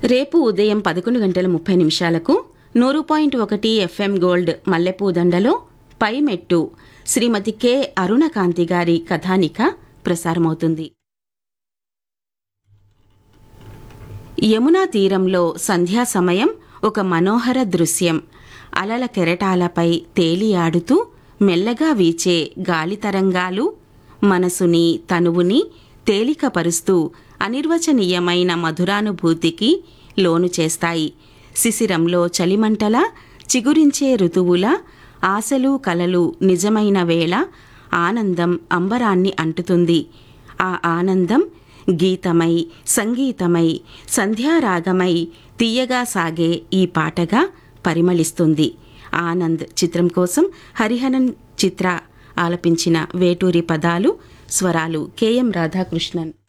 రేపు ఉదయం పదకొండు గంటల ముప్పై నిమిషాలకు నూరు పాయింట్ ఒకటి ఎఫ్ఎం గోల్డ్ మల్లెపూదండలో పైమెట్టు శ్రీమతి కె అరుణకాంతి గారి కథానిక ప్రసారమవుతుంది యమునా తీరంలో సంధ్యా సమయం ఒక మనోహర దృశ్యం అలల కెరటాలపై తేలియాడుతూ మెల్లగా వీచే గాలి తరంగాలు మనసుని తనువుని తేలికపరుస్తూ అనిర్వచనీయమైన మధురానుభూతికి లోను చేస్తాయి శిశిరంలో చలిమంటల చిగురించే ఋతువుల ఆశలు కలలు నిజమైన వేళ ఆనందం అంబరాన్ని అంటుతుంది ఆ ఆనందం గీతమై సంగీతమై సంధ్యారాగమై తీయగా సాగే ఈ పాటగా పరిమళిస్తుంది ఆనంద్ చిత్రం కోసం హరిహరన్ చిత్ర ఆలపించిన వేటూరి పదాలు స్వరాలు కెఎం రాధాకృష్ణన్